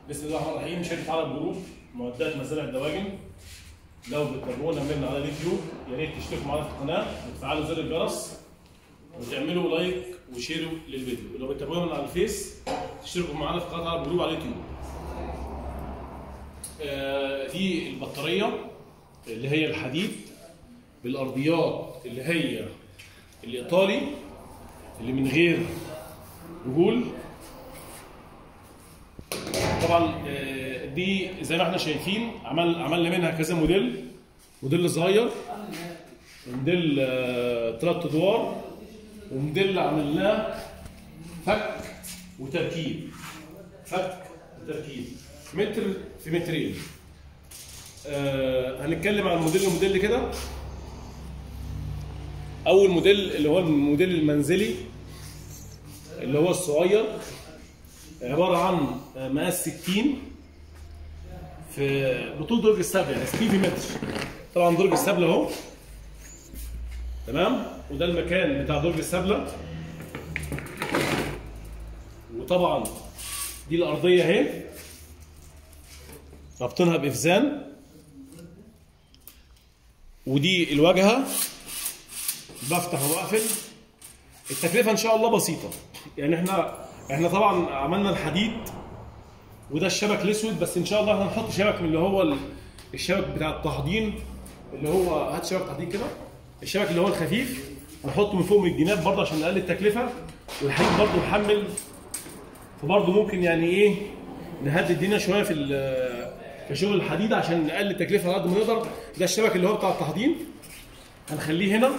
بسم الله الرحمن الرحيم شركة عرب جروب معدات مزارع الدواجن لو بتتابعونا من على اليوتيوب يا ريت تشتركوا معانا في القناة وتفعلوا زر الجرس وتعملوا لايك وشيروا للفيديو ولو بتتابعونا من على الفيس تشتركوا معانا في قناة عرب جروب على اليوتيوب آه، دي البطارية اللي هي الحديد بالأرضيات اللي هي الإيطالي اللي من غير رجول طبعا آه، دي زي ما احنا شايفين عمل عملنا منها كذا موديل موديل صغير وموديل آه، ثلاث ادوار وموديل عملناه فك وتركيب فك وتركيب متر في مترين آه هنتكلم عن موديل الموديل كده اول موديل اللي هو الموديل المنزلي اللي هو الصغير عباره عن مقاس 60 في بطول درج السبل يعني 60 في متر طبعا درج السبل اهو تمام وده المكان بتاع درج السبله وطبعا دي الارضيه اهي رابطينها بافزان ودي الواجهه بفتح واقفل التكلفه ان شاء الله بسيطه يعني احنا احنا طبعا عملنا الحديد وده الشبك الاسود بس ان شاء الله هنحط شبك من اللي هو ال- الشبك بتاع التحضين اللي هو هات شبك تحضير كده الشبك اللي هو الخفيف هنحطه من فوق من الجناب برضه عشان نقلل التكلفه والحديد برضه محمل فبرضه ممكن يعني ايه نهدي الدنيا شويه في ال- في شغل الحديد عشان نقلل التكلفه على قد ما نقدر ده الشبك اللي هو بتاع التحضير هنخليه هنا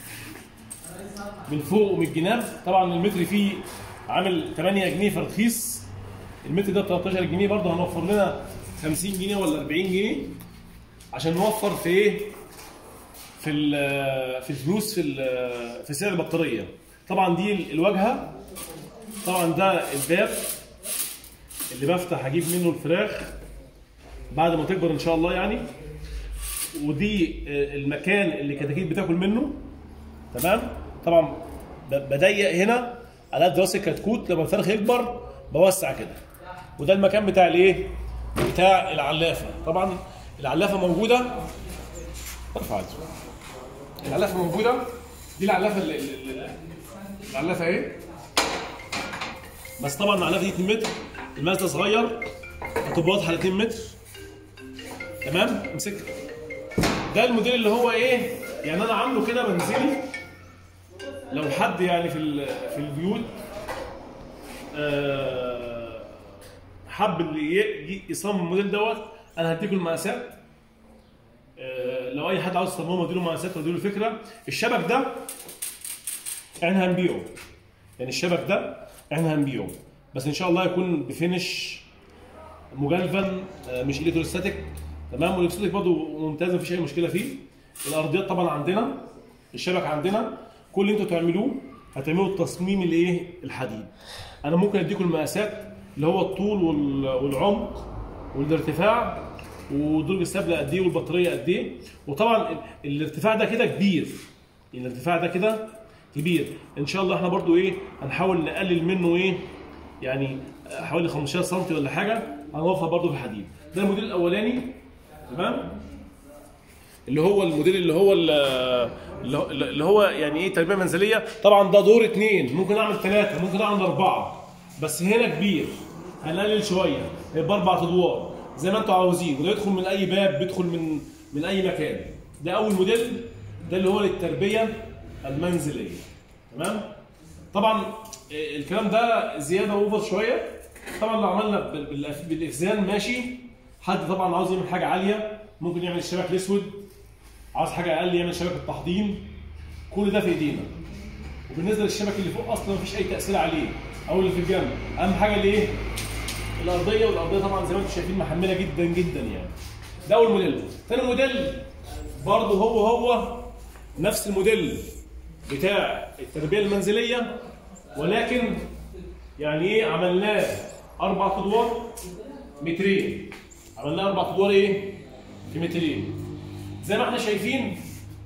من فوق ومن الجناب طبعا المتر فيه عامل 8 جنيه فرخيص المتر ده ب 13 جنيه برضه هنوفر لنا 50 جنيه ولا 40 جنيه عشان نوفر في ايه في ال- في الفلوس في ال- في سعر البطاريه طبعا دي الواجهه طبعا ده الباب اللي بفتح اجيب منه الفراخ بعد ما تكبر ان شاء الله يعني ودي المكان اللي الكتاكيت بتاكل منه تمام طبعا ب- بضيق هنا على قد راس الكتكوت لما الفرخ يكبر بوسع كده وده المكان بتاع الايه بتاع العلافه طبعا العلافه موجوده ارفع عادي. العلافه موجوده دي العلافه اللي اللي- العلافه اهي بس طبعا العلافه دي 2 متر الماس ده صغير هتبقى واضحه ل 2 متر تمام امسكها ده الموديل اللي هو ايه يعني انا عامله كده منزلي لو حد يعني في ال- في البيوت آه، حب اللي ي- ي- يصمم الموديل دوت انا هديكم المقاسات آه، لو اي حد عاوز يصممه اديله مقاسات واديله فكره الشبك ده احنا هنبيعه يعني الشبك ده احنا هنبيعه بس ان شاء الله يكون بفينش مجلفن آه، مش الكتروستاتيك تمام والالكتروستاتيك برضه ممتاز مفيش اي مشكله فيه الارضيات طبعا عندنا الشبك عندنا كل اللي انتوا تعملوه هتعملوا التصميم الايه الحديد انا ممكن اديكم المقاسات اللي هو الطول وال- والعمق والارتفاع ودرج السبله قد ايه والبطاريه قد ايه وطبعا ال- الارتفاع ده كده كبير الارتفاع ده كده كبير ان شاء الله احنا برضو ايه هنحاول نقلل منه ايه يعني حوالي 15 سم ولا حاجه هنوفر برضو في الحديد ده الموديل الاولاني تمام اللي هو الموديل اللي هو ال- اللي هو- اللي هو يعني ايه تربيه منزليه طبعا ده دور اثنين ممكن اعمل ثلاثه ممكن اعمل اربعه بس هنا كبير هنقلل شويه هيبقى اربع ادوار زي ما انتوا عاوزين وده يدخل من اي باب بيدخل من من اي مكان ده اول موديل ده اللي هو للتربيه المنزليه تمام طبعا آه، الكلام ده زياده اوفر شويه طبعا لو عملنا بال- بالأف- بالافزان ماشي حد طبعا عاوز يعمل حاجه عاليه ممكن يعمل الشبك الاسود عاوز حاجه اقل يعمل شبك التحضير كل ده في ايدينا وبالنسبه للشبك اللي فوق اصلا مفيش اي تاثير عليه او اللي في الجنب اهم حاجه الايه الارضيه والارضيه طبعا زي ما انتم شايفين محمله جدا جدا يعني ده اول موديل ثاني موديل برضه هو هو نفس الموديل بتاع التربيه المنزليه ولكن يعني ايه عملناه اربع ادوار مترين عملناه اربع ادوار ايه في مترين زي ما احنا شايفين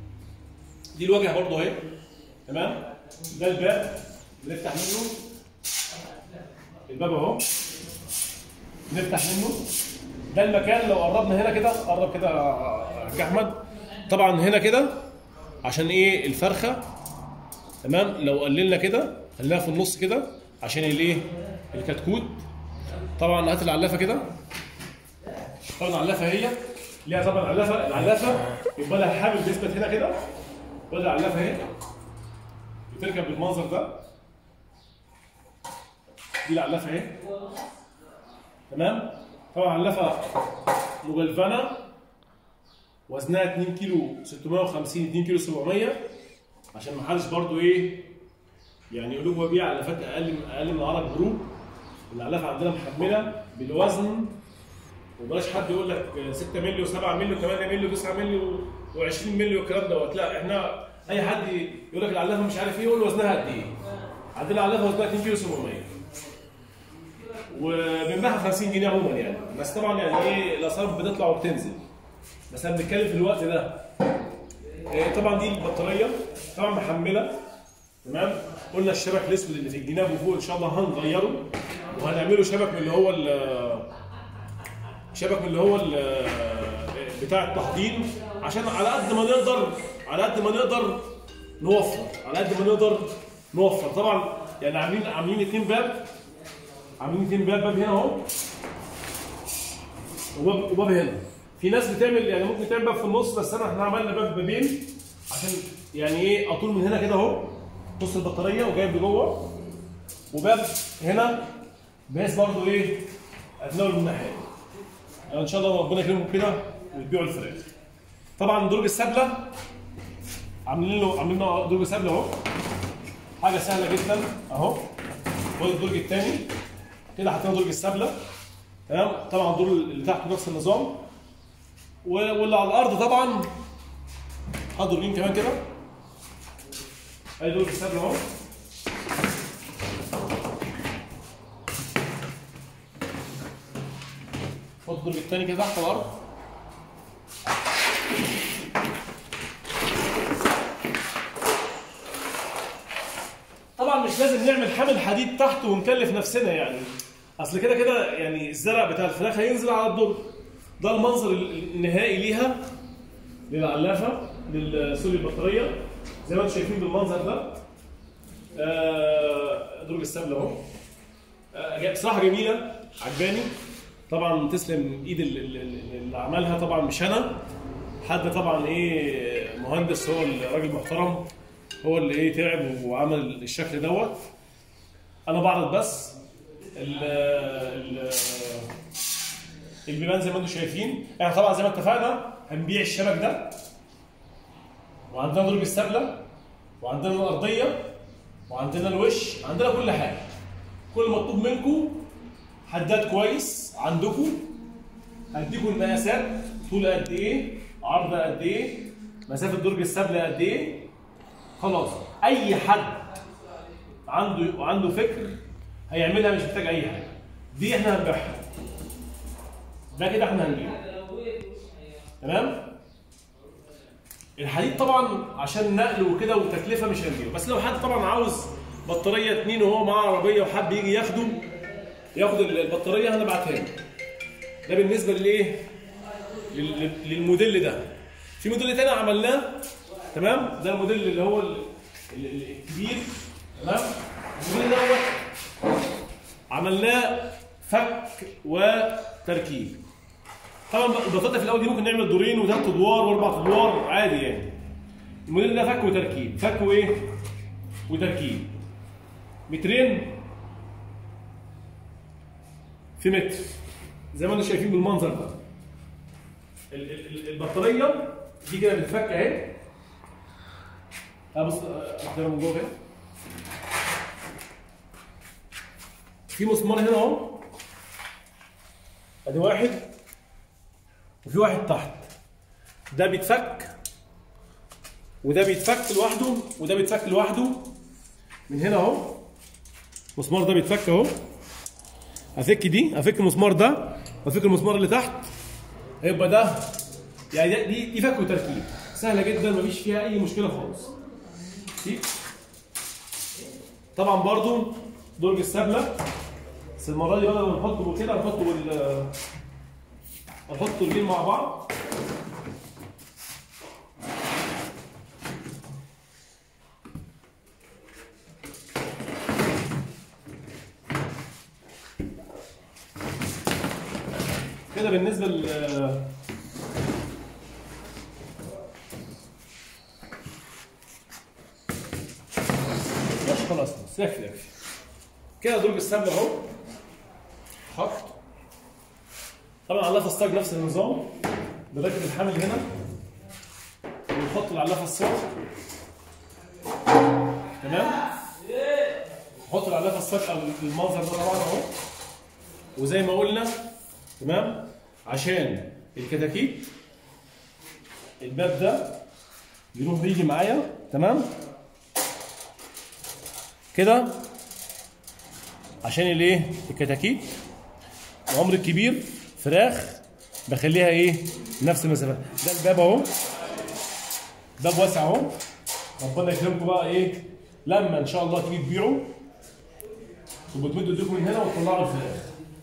دي الواجهه برضه اهي تمام ده الباب بنفتح منه الباب اهو نفتح منه ده المكان لو قربنا هنا كده قرب كده يا حاج احمد طبعا هنا كده عشان ايه الفرخه تمام لو قللنا كده خليها في النص كده عشان الايه الكتكوت طبعا هات العلافه كده طبعا العلافه هي ليها طبعا علافه العلافه يبقى لها حامل بيثبت هنا كده وادي العلافه اهي بتركب بالمنظر ده دي العلافه اهي تمام طبعا علافه مجلفنه وزنها 2 كيلو 650 2 كيلو 700 عشان ما حدش برضو ايه يعني يقولوا هو بيع علافات اقل من اقل من العرب جروب العلافه عندنا محمله بالوزن وبلاش حد يقول لك 6 مللي و7 مللي و8 مللي و9 مللي و20 مللي والكلام دوت لا احنا اي حد يقول لك العلافه مش عارف ايه يقول له وزنها قد ايه عندنا علافه وزنها 2 كيلو 700 وبنبيعها ب 50 جنيه عموما يعني بس طبعا يعني ايه الاسعار بتطلع وبتنزل بس انا بنتكلم في الوقت ده إيه طبعا دي البطاريه طبعا محمله تمام قلنا الشبك الاسود اللي في الجناب وفوق ان شاء الله هنغيره وهنعمله شبك من اللي هو ال- شبك من اللي هو ال- بتاع التحضير عشان على قد ما نقدر على قد ما نقدر نوفر على قد ما نقدر نوفر طبعا يعني عاملين عاملين اتنين باب عاملين اتنين باب باب هنا اهو وباب وباب هنا في ناس بتعمل يعني ممكن تعمل باب في النص بس انا احنا عملنا باب بابين عشان يعني ايه اطول من هنا كده اهو نص البطاريه وجايب لجوه وباب هنا بحيث برضه ايه اتناول من الناحيه يعني ان شاء الله ربنا يكرمكم كده وتبيعوا الفراخ طبعا درج السبله عاملين له عاملين له درج سبله اهو حاجه سهله جدا اهو وادي الدرج الثاني كده حطينا درج السبله تمام طبعا الدور اللي تحته نفس النظام و- واللي على الارض طبعا حط درجين كمان كده ادي درج السبله اهو حط الدرج الثاني كده تحت الارض طبعا مش لازم نعمل حمل حديد تحت ونكلف نفسنا يعني اصل كده كده يعني الزرع بتاع الفراخ هينزل على الدر ده المنظر النهائي ليها للعلافه للسوري البطاريه زي ما انتم شايفين بالمنظر ده آه، درج السبل اهو آه، بصراحه جميله عجباني طبعا تسلم ايد ال- ال- ال- اللي عملها طبعا مش انا حد طبعا ايه مهندس هو الراجل محترم هو اللي ايه تعب وعمل الشكل دوت انا بعرض بس ال ال البيبان زي ما انتم شايفين احنا طبعا زي ما اتفقنا هنبيع الشبك ده وعندنا درج السبله وعندنا الارضيه وعندنا الوش عندنا كل حاجه كل المطلوب منكم حداد كويس عندكم هديكم المقاسات طول قد ايه عرض قد ايه مسافه درج السبله قد ايه خلاص اي حد عنده عنده فكر هيعملها مش محتاج اي حاجه دي احنا هنبيعها ده كده احنا هنبيعه تمام الحديد طبعا عشان نقل وكده وتكلفه مش هنبيعه بس لو حد طبعا عاوز بطاريه اتنين وهو معاه عربيه وحب يجي ياخده ياخد البطاريه هنبعتها له ده بالنسبه للايه لل- لل- للموديل ده في موديل تاني عملناه تمام ده الموديل اللي هو ال- ال- ال- الكبير تمام الموديل دوت عملناه فك وتركيب طبعا البطاطا في الاول دي ممكن نعمل دورين وثلاث ادوار واربع ادوار عادي يعني الموديل ده فك وتركيب فك وايه وتركيب مترين في متر زي ما انتم شايفين بالمنظر ده ال- ال- ال- البطاريه دي كده بتتفك اهي اه بص احضرها من جوه كده في مسمار هنا اهو ادي واحد وفي واحد تحت ده بيتفك وده بيتفك لوحده وده بيتفك لوحده من هنا اهو المسمار ده بيتفك اهو افك دي افك المسمار ده وافك المسمار اللي تحت هيبقى ده يعني ده- دي دي فك وتركيب سهله جدا مفيش فيها اي مشكله خالص دي. طبعا برضو درج السبله بس المره دي بدل ما نحطه كده نحطه بال نحط الجيل مع بعض كده بالنسبه ل ماشي خلاص بس يكفي يكفي كده درج السمنه اهو حط طبعا علافه الصاج نفس النظام بنركب الحامل هنا ونحط العلافه الصاج تمام نحط العلافه الصاج او المنظر ده طبعا اهو وزي ما قلنا تمام عشان الكتاكيت الباب ده يروح بيجي معايا تمام كده عشان الايه الكتاكيت العمر الكبير فراخ بخليها ايه نفس المسافه ده الباب اهو باب واسع اهو ربنا يكرمكم بقى ايه لما ان شاء الله تيجي تبيعوا تبقوا تمدوا ايديكم من هنا وتطلعوا الفراخ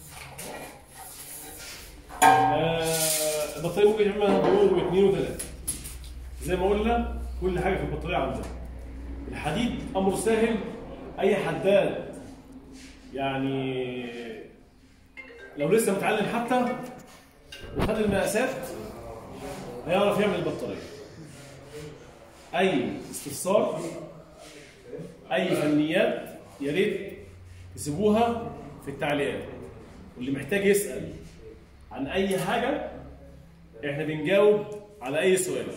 آه، البطاريه ممكن يعملها دور واثنين وثلاثه زي ما قلنا كل حاجه في البطاريه عندنا الحديد امر سهل اي حداد يعني لو لسه متعلم حتى وخد المقاسات هيعرف يعمل البطاريه اي استفسار اي فنيات يا ريت تسيبوها في التعليقات واللي محتاج يسال عن اي حاجه احنا بنجاوب على اي سؤال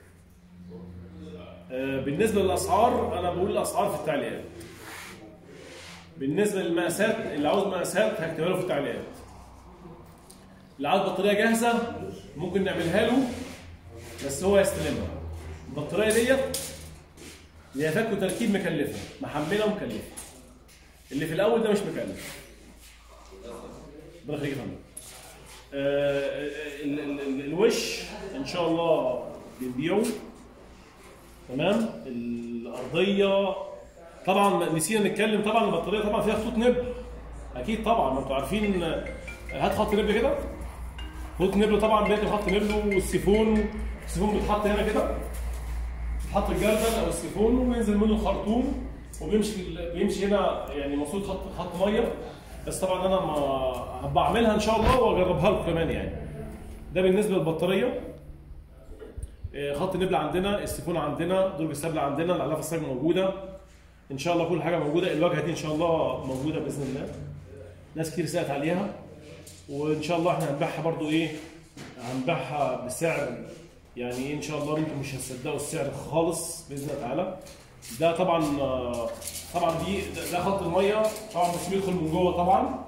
آه، بالنسبه للاسعار انا بقول الاسعار في التعليقات بالنسبه للمقاسات اللي عاوز مقاسات هكتبها له في التعليقات اللي عاوز بطاريه جاهزه ممكن نعملها له بس هو يستلمها البطاريه ديت هي فك وتركيب مكلفه محمله ومكلفه اللي في الاول ده مش مكلف ربنا يخليك يا فندم آه، ال- ال- ال- الوش ان شاء الله بنبيعه تمام الارضيه طبعا نسينا نتكلم طبعا البطاريه طبعا فيها خطوط نبل اكيد طبعا ما انتوا عارفين هات خط نبل كده خطوط نبل طبعا بيركب خط نبل والسيفون السيفون بيتحط هنا كده بيتحط الجردل او السيفون وينزل منه الخرطوم وبيمشي بيمشي هنا يعني المفروض خط خط ميه بس طبعا انا ما هبقى اعملها ان شاء الله واجربها لكم كمان يعني ده بالنسبه للبطاريه آه، خط النبل عندنا السيفون عندنا درج السبل عندنا العلافه الصاج موجوده ان شاء الله كل حاجه موجوده الواجهه دي ان شاء الله موجوده باذن الله ناس كتير سالت عليها وان شاء الله احنا هنبيعها برضو ايه هنبيعها بسعر يعني ايه ان شاء الله انتم مش هتصدقوا السعر خالص باذن الله تعالى ده طبعا آه، طبعا دي ده- ده خط الميه طبعا مش بيدخل من جوه طبعا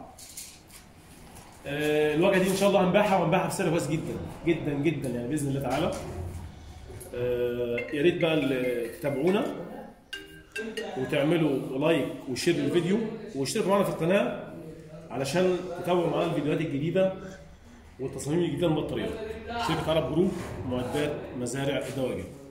آه، الواجهه دي ان شاء الله هنبيعها وهنبيعها بسعر كويس جدا جدا جدا يعني باذن الله تعالى آه، يا ريت بقى اللي تتابعونا وتعملوا لايك وشير للفيديو واشتركوا معنا في القناه علشان تتابعوا معانا الفيديوهات الجديده والتصاميم الجديده للبطاريات شركه عرب جروب معدات مزارع الدواجن